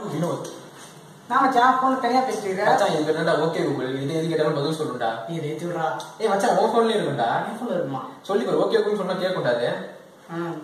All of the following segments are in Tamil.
வினோத் நான் மச்சான் போன் தனியா பேசிட்டு மச்சான் இதுக்கு என்னடா ஓகே கூகுள் இது எது கேட்டாலும் பதில் சொல்லுண்டா நீ ஏத்தி விடுறா ஏய் மச்சான் உன் ஃபோன்லயே இருக்குண்டா என் போன்ல இருக்குமா சொல்லி பாரு ஓகே கூகுள் சொன்னா கேட்க கூடாது ம்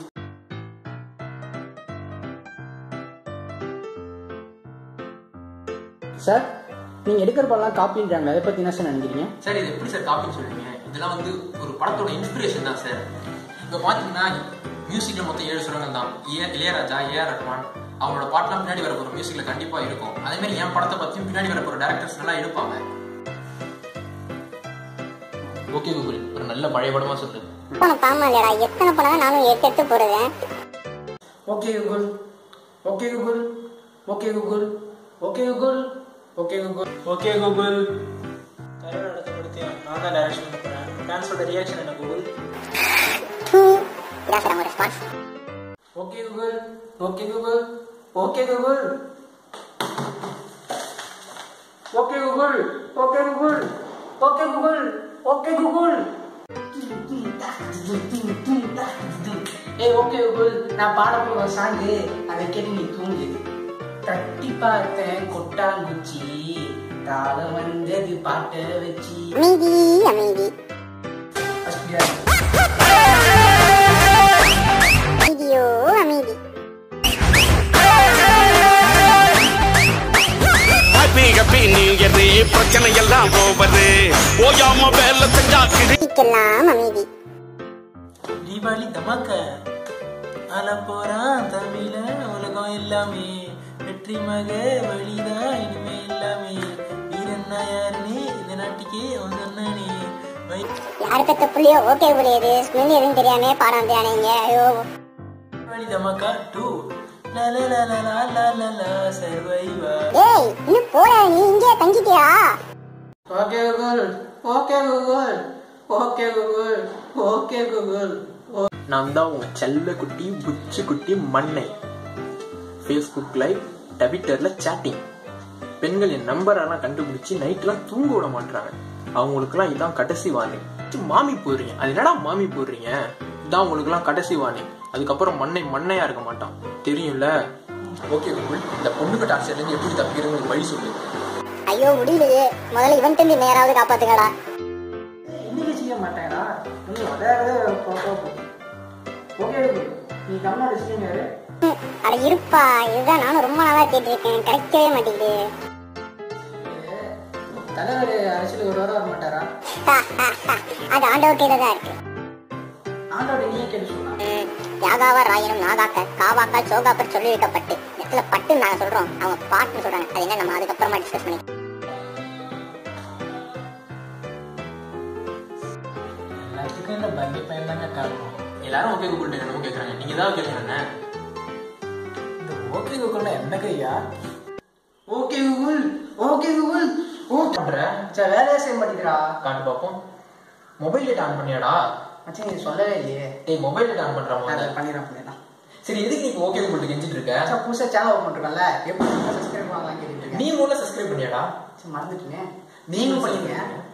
சார் நீங்க எடுக்கிற படம்லாம் காப்பின்றாங்க அதை பத்தி என்ன சார் நினைக்கிறீங்க சார் இது எப்படி சார் காப்பின்னு சொல்றீங்க இதெல்லாம் வந்து ஒரு படத்தோட இன்ஸ்பிரேஷன் தான் சார் இப்போ பார்த்தீங்கன்னா மியூசிக்ல மொத்தம் ஏழு சுரங்கள் தான் ஏ இளையராஜா ஏஆர் ரஹ்மான் அவங்களோட பாட்டெல்லாம் பின்னாடி வர போகிற மியூசிக்ல கண்டிப்பா இருக்கும் அதே மாதிரி என் படத்தை பத்தியும் பின்னாடி வர போகிற டேரக்டர்ஸ் எல்லாம் எடுப்பாங்க ஓகே கூகுள் ஒரு நல்ல பழைய படமா சொல்லு பணம் பாமா இல்லடா எத்தனை பணம் தான் நானும் எடுத்து எடுத்து போடுவேன் okay Google okay Google okay Google okay Google okay Google okay Google தலைவர் இடத்தை கொடுத்து நான் தான் டைரக்ஷன் பண்ணுறேன் ஃபேன்ஸோட ரியாக்ஷன் என்ன கூகுள் இதான் சார் அவங்க response okay Google okay Google okay Google okay Google okay Google okay Google okay Google okay okay Google நான் பாட போற சாங்கு அதை கேட்டு நீ தூங்கு தட்டி பார்த்தேன் கொட்டாங்குச்சி தாள வந்தது பாட்டை வச்சு அமைதி அமைதி அஸ்பியா அமைதியோ அமைதி ஹாப்பி ஹாப்பி நியூ இயர் பிரச்சனை எல்லாம் ஓவரு ஓயாம வேலை செஞ்சா கிடி இதுக்கெல்லாம் அமைதி தீபாவளி தமாக்க அல போறான் தமிழ உலகம் எல்லாமே வெற்றி மக வழிதான் இனிமே எல்லாமே வீரன்னா யாருன்னு இந்த நாட்டுக்கே அவன் சொன்னானே வை- யாரு பெத்த புள்ளியோ ஓகே புரியுது ஸ்மெல் எதுவும் தெரியாம பாடம் வந்தானீங்க ஐயோ தீபாவளி தமாக்கா டூ லா லா லா லா லா லா லா லா சர்வைவா ஏய் இன்னும் போற நீ இங்கே தங்கிட்டியா okay Google okay Google okay Google okay Google நான் தான் உங்க செல்ல குட்டி புச்சு குட்டி மண்ணை ஃபேஸ்புக் லைவ் ட்விட்டர்ல சேட்டிங் பெண்கள் என் நம்பரெல்லாம் கண்டுபிடிச்சு நைட்லாம் தூங்க விட மாட்டாங்க அவங்களுக்குலாம் இதான் கடைசி வார்னிங் மாமி போடுறீங்க அது என்னடா மாமி போடுறீங்க இதான் உங்களுக்குலாம் கடைசி வார்னிங் அதுக்கப்புறம் மண்ணை மண்ணையா இருக்க மாட்டான் தெரியும்ல ஓகே கூகுள் இந்த பொண்ணுக்கு டார்ச்சர்ல இருந்து எப்படி தப்பிக்கிறதுன்னு வழி சொல்லு ஐயோ முடியலையே முதல்ல இவன் தம்பி நேராவது காப்பாத்துங்கடா இன்னைக்கு செய்ய மாட்டேங்கடா நீ அதாவது ஓகே கூகுள் நீ தமிழ்நாடு ஸ்கீம் யாரு ம், அட இருப்பா இதுதான் நானும் ரொம்ப நாளா கேட்டு இருக்கேன் கிடைக்கவே மாட்டேங்குது தலைவர் அரசியல் ஒரு வாரம் வர மாட்டாரா அது ஆண்டவர் கையில தான் இருக்கு ஆண்டோட நீயே கேட்டு சொன்னா ம், யாகாவா ராயனும் நாகாக்க காவாக்கா சோகாப்பர் சொல்லி வைக்கப்பட்டு இந்த இடத்துல பட்டு நாங்க சொல்றோம் அவங்க பாட்டுன்னு சொல்றாங்க அது என்ன நம்ம அதுக்கப்புறமா டிஸ்கஸ் பண்ணி எல்லாத்துக்கும் இந்த பங்கி பையன் தாங்க காரணம் எல்லாரும் ஓகே கூகுள் என்னமோ கேட்கறாங்க நீங்க தான் கேட்கறேன் என்ன இந்த ஓகே கூகுள்னா என்ன கையா okay Google okay Google okay பண்ற சரி வேலையே செய்ய மாட்டேங்கிறா காட்டு பாப்போம் மொபைல் டேட் ஆன் பண்ணியாடா மச்சி நீ சொல்லவே இல்லையே டேய் மொபைல் டேட் ஆன் பண்றான் அதை முதல்ல. பண்ணிடலாம் பண்ணிடலாம் சரி எதுக்கு நீ ஓகே கூகுள் கெஞ்சிட்டு இருக்க மச்சான் புதுசா சேனல் ஓப்பன் பண்ணிருக்கல எப்படி சப்ஸ்கிரைப் பண்ணலாம் கேட்டுட்டு இருக்கேன் நீ முதல்ல சப்ஸ்கிரைப் பண்ணியாடா சரி, மறந்துட்டேனே நீங்களும் நீங்களும் பண்ணீங்க பண்ணிருக்கீங்க